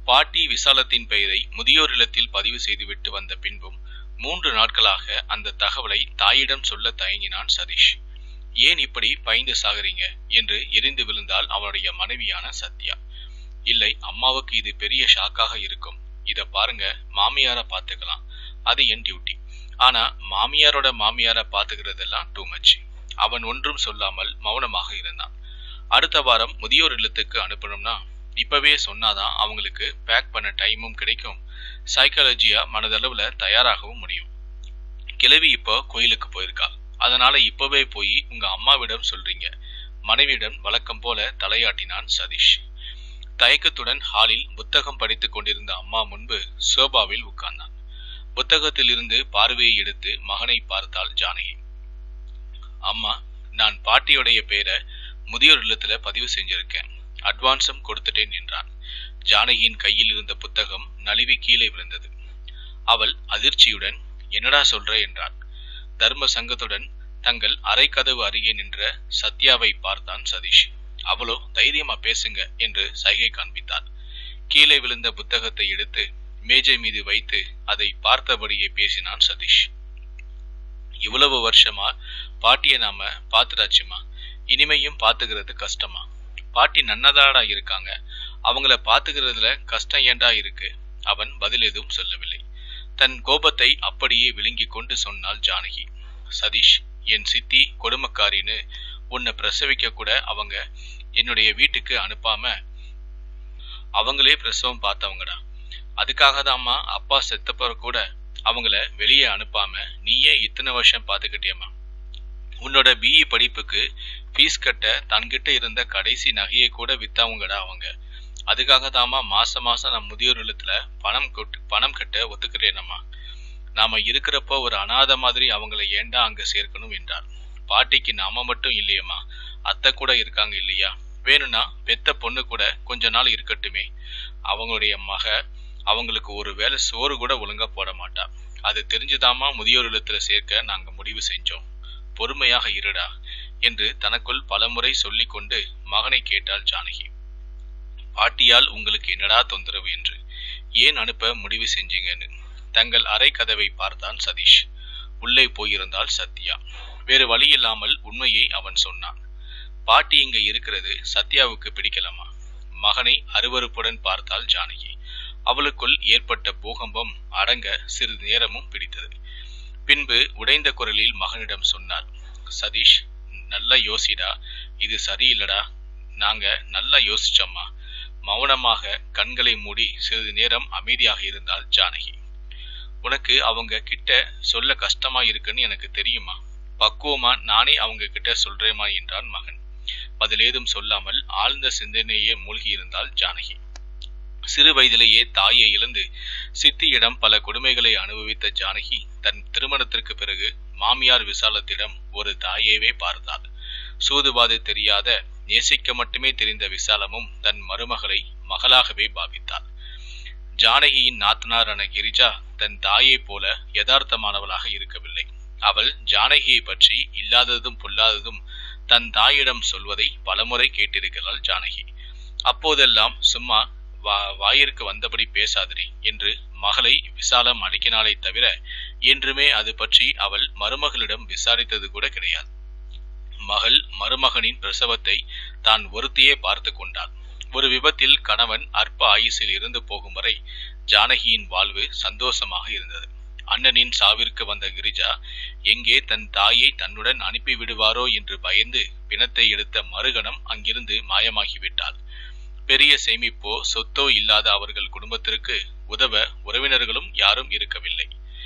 பாட்டி விசாலத்தின் பெயரை முதியோர் இல்லத்தில் பதிவு செய்துவிட்டு வந்த பின்பும் மூன்று நாட்களாக அந்த தகவலை தாயிடம் சொல்ல தயங்கினான் சதீஷ் ஏன் இப்படி பயந்து சாகுறீங்க என்று எரிந்து விழுந்தால் அவனுடைய மனைவியான சத்யா இல்லை அம்மாவுக்கு இது பெரிய ஷாக்காக இருக்கும் இத பாருங்க மாமியார பாத்துக்கலாம் அது என் டியூட்டி ஆனா மாமியாரோட மாமியார பாத்துக்கிறதெல்லாம் டூ மச் அவன் ஒன்றும் சொல்லாமல் மௌனமாக இருந்தான் அடுத்த வாரம் முதியோர் இல்லத்துக்கு அனுப்பணும்னா இப்பவே சொன்னாதான் அவங்களுக்கு பேக் பண்ண டைமும் கிடைக்கும் சைக்காலஜியா மனதளவுல தயாராகவும் முடியும் கிழவி இப்போ கோயிலுக்கு போயிருக்கா அதனால இப்பவே போய் உங்க அம்மாவிடம் சொல்றீங்க மனைவியிடம் வழக்கம் போல தலையாட்டினான் சதீஷ் தயக்கத்துடன் ஹாலில் புத்தகம் படித்துக் கொண்டிருந்த அம்மா முன்பு சோபாவில் உட்கார்ந்தான் புத்தகத்தில் இருந்து பார்வையை எடுத்து மகனை பார்த்தாள் ஜானகி அம்மா நான் பாட்டியோடைய பெயரை முதியோர் இல்லத்துல பதிவு செஞ்சிருக்கேன் அட்வான்ஸும் கொடுத்துட்டேன் என்றான் ஜானகியின் கையில் இருந்த புத்தகம் நழுவி கீழே விழுந்தது அவள் அதிர்ச்சியுடன் என்னடா சொல்ற என்றாள் தர்ம சங்கத்துடன் தங்கள் அரைக்கதவு அருகே நின்ற சத்யாவை பார்த்தான் சதீஷ் அவளோ தைரியமா பேசுங்க என்று சைகை காண்பித்தார் கீழே விழுந்த புத்தகத்தை எடுத்து மேஜை மீது வைத்து அதை பார்த்தபடியே பேசினான் சதீஷ் இவ்வளவு வருஷமா பாட்டிய நாம பாத்துடாச்சுமா இனிமையும் பாத்துக்கிறது கஷ்டமா பாட்டி நன்னதாடா இருக்காங்க அவங்கள பாத்துக்கிறதுல கஷ்டம் ஏண்டா இருக்கு அவன் பதில் எதுவும் சொல்லவில்லை தன் கோபத்தை அப்படியே விழுங்கி கொண்டு சொன்னாள் ஜானகி சதீஷ் என் சித்தி கொடுமக்காரின்னு உன்னை பிரசவிக்க கூட அவங்க என்னுடைய வீட்டுக்கு அனுப்பாம அவங்களே பிரசவம் பார்த்தவங்கடா அதுக்காக தாம்மா அப்பா செத்தப்பற கூட அவங்கள வெளியே அனுப்பாம நீயே இத்தனை வருஷம் பார்த்துக்கிட்டியம்மா உன்னோட பிஇ படிப்புக்கு ஃபீஸ் கட்ட தன்கிட்ட இருந்த கடைசி நகையை கூட வித்தவங்கடா அவங்க அதுக்காக தாமா மாசம் மாசம் நான் முதியோர் இல்லத்துல பணம் கொட்டு பணம் கட்ட ஒத்துக்கிறேனம்மா நாம இருக்கிறப்போ ஒரு அனாதை மாதிரி அவங்கள ஏண்டா அங்க சேர்க்கணும் என்றார் பாட்டிக்கு நாம மட்டும் இல்லையம்மா அத்தை கூட இருக்காங்க இல்லையா வேணும்னா பெத்த பொண்ணு கூட கொஞ்ச நாள் இருக்கட்டுமே அவங்களுடைய மக அவங்களுக்கு ஒரு வேளை சோறு கூட ஒழுங்கா போட மாட்டா அது தெரிஞ்சுதாமா முதியோர் இல்லத்துல சேர்க்க நாங்க முடிவு செஞ்சோம் பொறுமையாக இருடா என்று தனக்குள் பலமுறை சொல்லிக் கொண்டு மகனை கேட்டாள் ஜானகி பாட்டியால் உங்களுக்கு என்னடா தொந்தரவு என்று ஏன் அனுப்ப முடிவு செஞ்சீங்கன்னு தங்கள் அறை கதவை பார்த்தான் சதீஷ் உள்ளே போயிருந்தாள் சத்யா வேறு வழி இல்லாமல் உண்மையை அவன் சொன்னான் பாட்டி இங்க இருக்கிறது சத்யாவுக்கு பிடிக்கலாமா மகனை அருவருப்புடன் பார்த்தாள் ஜானகி அவளுக்குள் ஏற்பட்ட பூகம்பம் அடங்க சிறிது நேரமும் பிடித்தது பின்பு உடைந்த குரலில் மகனிடம் சொன்னார் சதீஷ் நல்லா யோசிடா இது சரியில்லடா நாங்க நல்லா யோசிச்சோம்மா மௌனமாக கண்களை மூடி சிறிது நேரம் அமைதியாக இருந்தாள் ஜானகி உனக்கு அவங்க கிட்ட சொல்ல கஷ்டமா இருக்குன்னு எனக்கு தெரியுமா பக்குவமா நானே அவங்க கிட்ட சொல்றேமா என்றான் மகன் பதிலேதும் சொல்லாமல் ஆழ்ந்த சிந்தனையே மூழ்கி இருந்தாள் ஜானகி சிறு வயதிலேயே தாயை இழந்து சித்தியிடம் பல கொடுமைகளை அனுபவித்த ஜானகி தன் திருமணத்திற்கு பிறகு மாமியார் விசாலத்திடம் ஒரு தாயைவே பார்த்தாள் சூதுவாது தெரியாத நேசிக்க மட்டுமே தெரிந்த விசாலமும் தன் மருமகளை மகளாகவே பாவித்தாள் ஜானகியின் நாத்தனாரான கிரிஜா தன் தாயைப் போல யதார்த்தமானவளாக இருக்கவில்லை அவள் ஜானகியை பற்றி இல்லாததும் பொல்லாததும் தன் தாயிடம் சொல்வதை பலமுறை கேட்டிருக்கிறாள் ஜானகி அப்போதெல்லாம் சும்மா வா வாயிற்கு வந்தபடி பேசாதடி என்று மகளை விசாலம் அடிக்கினாலே தவிர என்றுமே அது பற்றி அவள் மருமகளிடம் விசாரித்தது கூட கிடையாது மகள் மருமகனின் பிரசவத்தை தான் ஒருத்தியே பார்த்து கொண்டாள் ஒரு விபத்தில் கணவன் அற்ப ஆயுசில் இருந்து போகும் வரை ஜானகியின் வாழ்வு சந்தோஷமாக இருந்தது அண்ணனின் சாவிற்கு வந்த கிரிஜா எங்கே தன் தாயை தன்னுடன் அனுப்பி விடுவாரோ என்று பயந்து பிணத்தை எடுத்த மறுகணம் அங்கிருந்து மாயமாகிவிட்டாள் பெரிய சேமிப்போ சொத்தோ இல்லாத அவர்கள் குடும்பத்திற்கு உதவ உறவினர்களும் யாரும் இருக்கவில்லை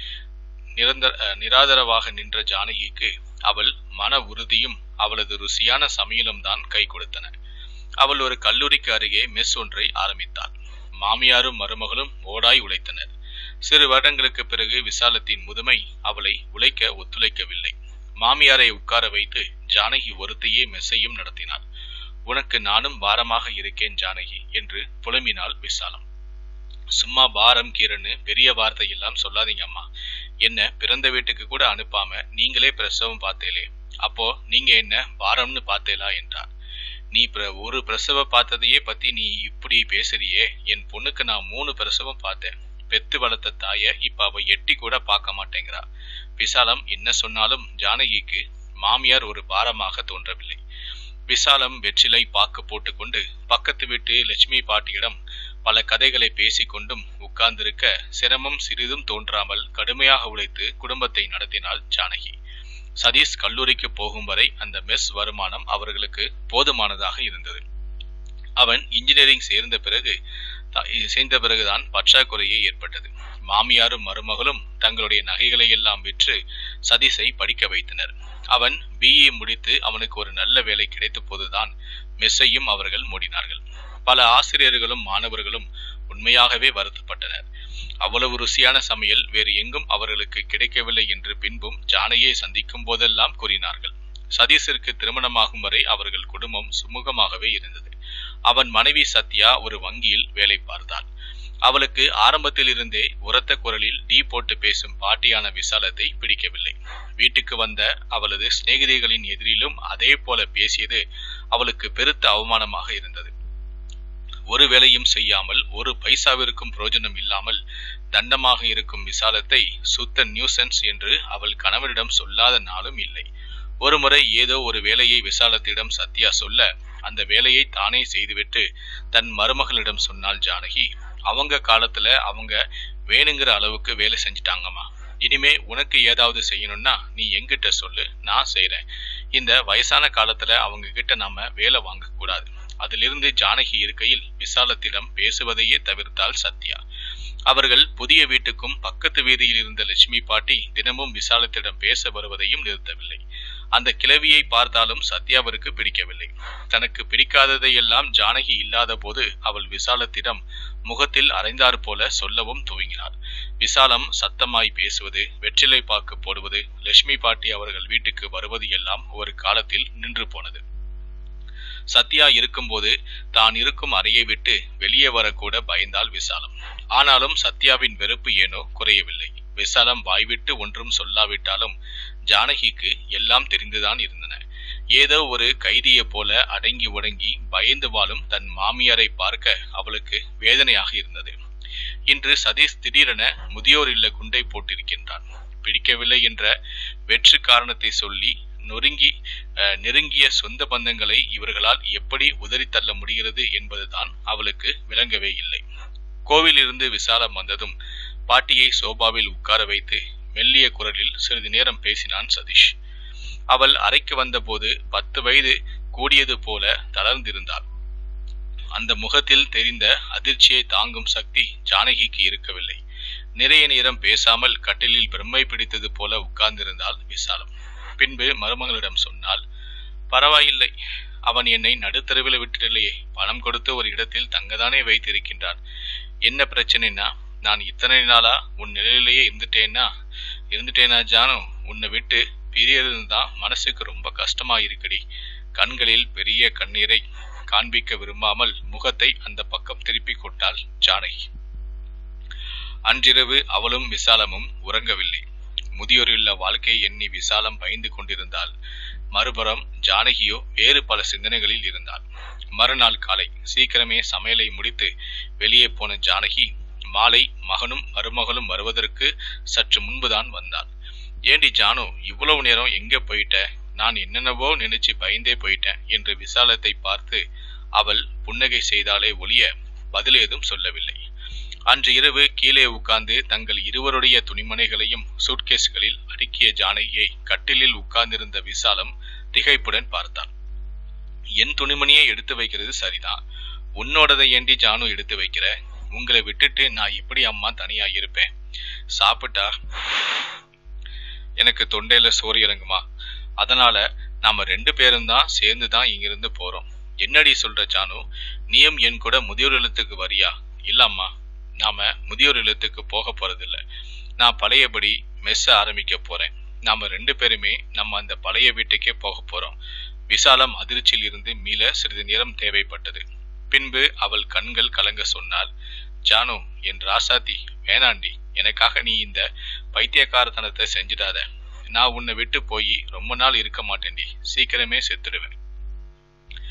நிரந்தர நிராதரவாக நின்ற ஜானகிக்கு அவள் மன உறுதியும் அவளது ருசியான சமையலும் தான் கை கொடுத்தன அவள் ஒரு கல்லூரிக்கு அருகே மெஸ் ஒன்றை ஆரம்பித்தாள் மாமியாரும் மருமகளும் ஓடாய் உழைத்தனர் சிறு வருடங்களுக்கு பிறகு விசாலத்தின் முதுமை அவளை உழைக்க ஒத்துழைக்கவில்லை மாமியாரை உட்கார வைத்து ஜானகி ஒருத்தையே மெஸ்ஸையும் நடத்தினாள் உனக்கு நானும் பாரமாக இருக்கேன் ஜானகி என்று புலம்பினாள் விசாலம் சும்மா பாரம் கீரன்னு பெரிய வார்த்தை எல்லாம் சொல்லாதீங்க அம்மா என்ன பிறந்த வீட்டுக்கு கூட அனுப்பாம நீங்களே பிரசவம் பார்த்தேலே அப்போ நீங்க என்ன பாரம்னு பார்த்தேலா என்றார் நீ பிர ஒரு பிரசவ பார்த்ததையே பத்தி நீ இப்படி பேசுறியே என் பொண்ணுக்கு நான் மூணு பிரசவம் பார்த்தேன் பெத்து வளர்த்த தாய இப்ப அவ எட்டி கூட பார்க்க மாட்டேங்கிறா விசாலம் என்ன சொன்னாலும் ஜானகிக்கு மாமியார் ஒரு பாரமாக தோன்றவில்லை விசாலம் வெற்றிலை பாக்கு போட்டுக்கொண்டு பக்கத்து வீட்டு லட்சுமி பாட்டியிடம் பல கதைகளை பேசிக்கொண்டும் உட்கார்ந்திருக்க சிரமம் சிறிதும் தோன்றாமல் கடுமையாக உழைத்து குடும்பத்தை நடத்தினாள் ஜானகி சதீஷ் கல்லூரிக்கு போகும் வரை அந்த மெஸ் வருமானம் அவர்களுக்கு போதுமானதாக இருந்தது அவன் இன்ஜினியரிங் சேர்ந்த பிறகு சேர்ந்த பிறகுதான் பற்றாக்குறையே ஏற்பட்டது மாமியாரும் மருமகளும் தங்களுடைய நகைகளை எல்லாம் விற்று சதீஷை படிக்க வைத்தனர் அவன் பிஏ முடித்து அவனுக்கு ஒரு நல்ல வேலை கிடைத்த போதுதான் மெஸ்ஸையும் அவர்கள் மூடினார்கள் பல ஆசிரியர்களும் மாணவர்களும் உண்மையாகவே வருத்தப்பட்டனர் அவ்வளவு ருசியான சமையல் வேறு எங்கும் அவர்களுக்கு கிடைக்கவில்லை என்று பின்பும் ஜானையை சந்திக்கும் போதெல்லாம் கூறினார்கள் சதீஷிற்கு திருமணமாகும் வரை அவர்கள் குடும்பம் சுமூகமாகவே இருந்தது அவன் மனைவி சத்யா ஒரு வங்கியில் வேலை பார்த்தாள் அவளுக்கு ஆரம்பத்தில் இருந்தே உரத்த குரலில் டீ போட்டு பேசும் பாட்டியான விசாலத்தை பிடிக்கவில்லை வீட்டுக்கு வந்த அவளது சிநேகிதிகளின் எதிரிலும் அதே போல பேசியது அவளுக்கு பெருத்த அவமானமாக இருந்தது ஒரு வேலையும் செய்யாமல் ஒரு பைசாவிற்கும் பிரயோஜனம் இல்லாமல் தண்டமாக இருக்கும் விசாலத்தை சுத்த நியூசன்ஸ் என்று அவள் கணவனிடம் சொல்லாத நாளும் இல்லை ஒருமுறை ஏதோ ஒரு வேலையை விசாலத்திடம் சத்யா சொல்ல அந்த வேலையை தானே செய்துவிட்டு தன் மருமகளிடம் சொன்னாள் ஜானகி அவங்க காலத்துல அவங்க வேணுங்கிற அளவுக்கு வேலை செஞ்சிட்டாங்கம்மா இனிமே உனக்கு ஏதாவது செய்யணும்னா நீ எங்கிட்ட சொல்லு நான் செய்யறேன் இந்த வயசான காலத்துல அவங்க கிட்ட நாம வேலை வாங்க கூடாது அதிலிருந்து ஜானகி இருக்கையில் விசாலத்திடம் பேசுவதையே தவிர்த்தாள் சத்யா அவர்கள் புதிய வீட்டுக்கும் பக்கத்து வீதியில் இருந்த லட்சுமி பாட்டி தினமும் விசாலத்திடம் பேச வருவதையும் நிறுத்தவில்லை அந்த கிழவியை பார்த்தாலும் சத்யாவிற்கு பிடிக்கவில்லை தனக்கு பிடிக்காததையெல்லாம் ஜானகி இல்லாத போது அவள் விசாலத்திடம் முகத்தில் அரைந்தாறு போல சொல்லவும் துவங்கினாள் விசாலம் சத்தமாய் பேசுவது வெற்றிலை பாக்கு போடுவது லட்சுமி பாட்டி அவர்கள் வீட்டுக்கு வருவது எல்லாம் ஒரு காலத்தில் நின்று போனது சத்யா இருக்கும்போது தான் இருக்கும் அறையை விட்டு வெளியே வரக்கூட பயந்தாள் விசாலம் ஆனாலும் சத்யாவின் வெறுப்பு ஏனோ குறையவில்லை விசாலம் வாய்விட்டு ஒன்றும் சொல்லாவிட்டாலும் ஜானகிக்கு எல்லாம் தெரிந்துதான் இருந்தன ஏதோ ஒரு கைதியை போல அடங்கி ஒடங்கி பயந்து வாழும் தன் மாமியாரை பார்க்க அவளுக்கு வேதனையாக இருந்தது இன்று சதீஷ் திடீரென முதியோர் இல்ல குண்டை போட்டிருக்கின்றான் பிடிக்கவில்லை என்ற வெற்று காரணத்தை சொல்லி நொறுங்கி நெருங்கிய சொந்த பந்தங்களை இவர்களால் எப்படி உதறி தள்ள முடிகிறது என்பதுதான் அவளுக்கு விளங்கவே இல்லை கோவிலிருந்து விசாலம் வந்ததும் பாட்டியை சோபாவில் உட்கார வைத்து மெல்லிய குரலில் சிறிது நேரம் பேசினான் சதீஷ் அவள் அறைக்கு வந்தபோது பத்து வயது கூடியது போல தளர்ந்திருந்தாள் அந்த முகத்தில் தெரிந்த அதிர்ச்சியை தாங்கும் சக்தி ஜானகிக்கு இருக்கவில்லை நிறைய நேரம் பேசாமல் கட்டிலில் பிரம்மை பிடித்தது போல உட்கார்ந்திருந்தாள் விசாலம் பின்பு மருமகளிடம் சொன்னால் பரவாயில்லை அவன் என்னை நடுத்தருவில் விட்டுடலையே பணம் கொடுத்து ஒரு இடத்தில் தங்கதானே வைத்திருக்கின்றான் என்ன பிரச்சனைனா நான் இத்தனை நாளா உன் நிலையிலேயே இருந்துட்டேன்னா இருந்துட்டேனா ஜானு உன்னை விட்டு பிரியறதுதான் மனசுக்கு ரொம்ப கஷ்டமா இருக்குடி கண்களில் பெரிய கண்ணீரை காண்பிக்க விரும்பாமல் முகத்தை அந்த பக்கம் திருப்பிக் கொண்டாள் ஜானகி அன்றிரவு அவளும் விசாலமும் உறங்கவில்லை முதியோர் இல்ல வாழ்க்கை எண்ணி விசாலம் பயந்து கொண்டிருந்தாள் மறுபுறம் ஜானகியோ வேறு பல சிந்தனைகளில் இருந்தாள் மறுநாள் காலை சீக்கிரமே சமையலை முடித்து வெளியே போன ஜானகி மாலை மகனும் மருமகளும் வருவதற்கு சற்று முன்புதான் வந்தாள் ஏண்டி ஜானு இவ்வளவு நேரம் எங்க போயிட்ட நான் என்னென்னவோ நினைச்சு பயந்தே போயிட்டேன் என்று விசாலத்தை பார்த்து அவள் புன்னகை செய்தாலே ஒளிய பதில் ஏதும் சொல்லவில்லை அன்று இரவு கீழே உட்கார்ந்து தங்கள் இருவருடைய துணிமனைகளையும் சூட்கேஸ்களில் அடுக்கிய ஜானகியை கட்டிலில் உட்கார்ந்திருந்த விசாலம் திகைப்புடன் பார்த்தாள் என் துணிமணியை எடுத்து வைக்கிறது சரிதான் உன்னோடதை ஏண்டி ஜானு எடுத்து வைக்கிற உங்களை விட்டுட்டு நான் எப்படி அம்மா தனியா இருப்பேன் சாப்பிட்டா எனக்கு தொண்டையில சோறு இறங்குமா அதனால நாம ரெண்டு பேரும் தான் சேர்ந்து தான் இங்கிருந்து போறோம் என்னடி சொல்ற ஜானு நீயும் என் கூட முதியோர் இல்லத்துக்கு வரியா இல்லம்மா நாம முதியோர் இல்லத்துக்கு போக போறதில்ல நான் பழையபடி மெஸ்ஸ ஆரம்பிக்க போறேன் நாம ரெண்டு பேருமே நம்ம அந்த பழைய வீட்டுக்கே போக போறோம் விசாலம் அதிர்ச்சியில் இருந்து மீள சிறிது நேரம் தேவைப்பட்டது பின்பு அவள் கண்கள் கலங்க சொன்னாள் ஜானு என் ராசாத்தி வேணாண்டி எனக்காக நீ இந்த பைத்தியக்காரத்தனத்தை செஞ்சிடாத நான் உன்னை விட்டு போய் ரொம்ப நாள் இருக்க மாட்டேன்டி சீக்கிரமே செத்துடுவேன்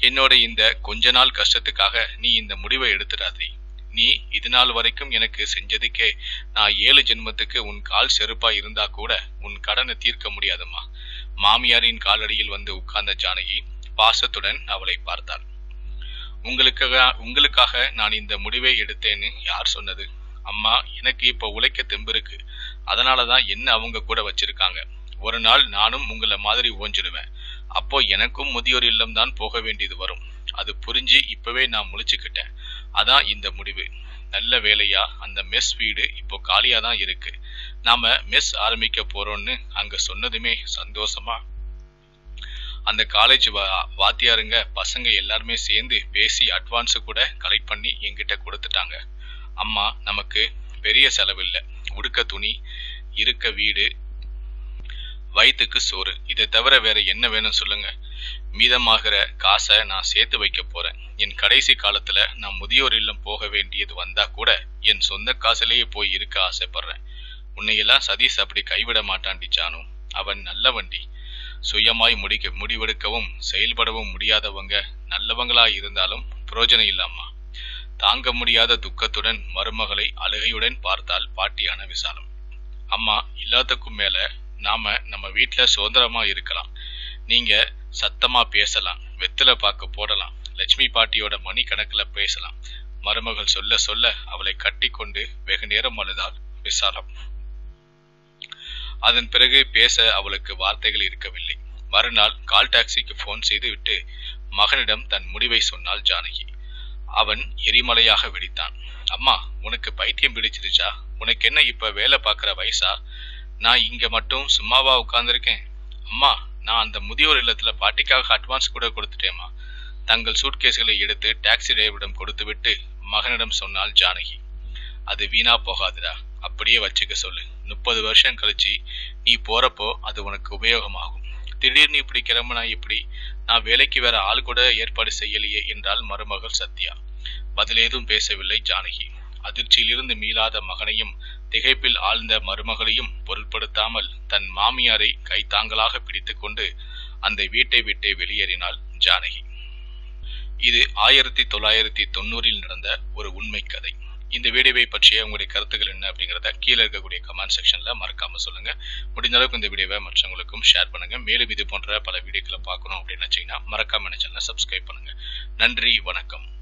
என்னோட இந்த கொஞ்ச நாள் கஷ்டத்துக்காக நீ இந்த முடிவை எடுத்துடாதே நீ இது நாள் வரைக்கும் எனக்கு செஞ்சதுக்கே நான் ஏழு ஜென்மத்துக்கு உன் கால் செருப்பா இருந்தா கூட உன் கடனை தீர்க்க முடியாதம்மா மாமியாரின் காலடியில் வந்து உட்கார்ந்த ஜானகி பாசத்துடன் அவளை பார்த்தாள் உங்களுக்காக உங்களுக்காக நான் இந்த முடிவை எடுத்தேன்னு யார் சொன்னது அம்மா எனக்கு இப்ப உழைக்க தெம்பு இருக்கு அதனாலதான் என்ன அவங்க கூட வச்சிருக்காங்க ஒரு நாள் நானும் உங்களை மாதிரி ஓஞ்சிடுவேன் அப்போ எனக்கும் முதியோர் இல்லம் தான் போக வேண்டியது வரும் அது புரிஞ்சு இப்பவே நான் முழிச்சுக்கிட்டேன் அதான் இந்த முடிவு நல்ல வேலையா அந்த மெஸ் வீடு இப்போ காலியா தான் இருக்கு நாம மெஸ் ஆரம்பிக்க போறோம்னு அங்க சொன்னதுமே சந்தோஷமா அந்த காலேஜ் வாத்தியாருங்க பசங்க எல்லாருமே சேர்ந்து பேசி அட்வான்ஸ் கூட கலெக்ட் பண்ணி என்கிட்ட கொடுத்துட்டாங்க அம்மா நமக்கு பெரிய செலவில்லை உடுக்க துணி இருக்க வீடு வயிற்றுக்கு சோறு இதை தவிர வேற என்ன வேணும் சொல்லுங்க மீதமாகிற காசை நான் சேர்த்து வைக்க போறேன் என் கடைசி காலத்துல நான் முதியோர் இல்லம் போக வேண்டியது வந்தா கூட என் சொந்த காசுலயே போய் இருக்க ஆசைப்படுறேன் உன்னையெல்லாம் சதீஷ் அப்படி கைவிட மாட்டான்டி ஜானு அவன் நல்ல வண்டி சுயமாய் முடிக்க முடிவெடுக்கவும் செயல்படவும் முடியாதவங்க நல்லவங்களா இருந்தாலும் புரோஜனம் இல்லாமா தாங்க முடியாத துக்கத்துடன் மருமகளை அழுகையுடன் பார்த்தால் பாட்டியான விசாலம் அம்மா எல்லாத்துக்கும் மேல நாம நம்ம வீட்டுல சுதந்திரமா இருக்கலாம் நீங்க சத்தமா பேசலாம் வெத்தில பார்க்க போடலாம் லட்சுமி பாட்டியோட மணி கணக்குல பேசலாம் மருமகள் சொல்ல சொல்ல அவளை கட்டி கொண்டு வெகு நேரம் அழுதாள் விசாலம் அதன் பிறகு பேச அவளுக்கு வார்த்தைகள் இருக்கவில்லை மறுநாள் கால் டாக்ஸிக்கு போன் செய்து விட்டு மகனிடம் தன் முடிவை சொன்னாள் ஜானகி அவன் எரிமலையாக வெடித்தான் அம்மா உனக்கு பைத்தியம் பிடிச்சிருச்சா உனக்கு என்ன இப்ப வேலை பார்க்குற வயசா நான் இங்க மட்டும் சும்மாவா உட்கார்ந்துருக்கேன் அம்மா நான் அந்த முதியோர் இல்லத்துல பாட்டிக்காக அட்வான்ஸ் கூட கொடுத்துட்டேம்மா தங்கள் சூட்கேஸ்களை எடுத்து டாக்ஸி டிரைவரிடம் கொடுத்துவிட்டு மகனிடம் சொன்னாள் ஜானகி அது வீணா போகாதுடா அப்படியே வச்சுக்க சொல்லு முப்பது வருஷம் கழிச்சு நீ போறப்போ அது உனக்கு உபயோகமாகும் திடீர்னு இப்படி கிளம்புனா இப்படி நான் வேலைக்கு வேற ஆள் கூட ஏற்பாடு செய்யலையே என்றால் மருமகள் சத்யா பதிலேதும் பேசவில்லை ஜானகி அதிர்ச்சியிலிருந்து மீளாத மகனையும் திகைப்பில் ஆழ்ந்த மருமகளையும் பொருட்படுத்தாமல் தன் மாமியாரை கைத்தாங்கலாக பிடித்துக்கொண்டு அந்த வீட்டை விட்டு வெளியேறினாள் ஜானகி இது ஆயிரத்தி தொள்ளாயிரத்தி தொண்ணூறில் நடந்த ஒரு உண்மை கதை இந்த வீடியோவை பற்றிய உங்களுடைய கருத்துக்கள் என்ன அப்படிங்கிறத கீழே இருக்கக்கூடிய கமெண்ட் செக்ஷன்ல மறக்காம சொல்லுங்க முடிந்த அளவுக்கு இந்த வீடியோவை மற்றவங்களுக்கும் ஷேர் பண்ணுங்க மேலும் இது போன்ற பல வீடியோக்களை பார்க்கணும் அப்படின்னு நினைச்சீங்கன்னா மறக்காம சேனலை சப்ஸ்கிரைப் பண்ணுங்க நன்றி வணக்கம்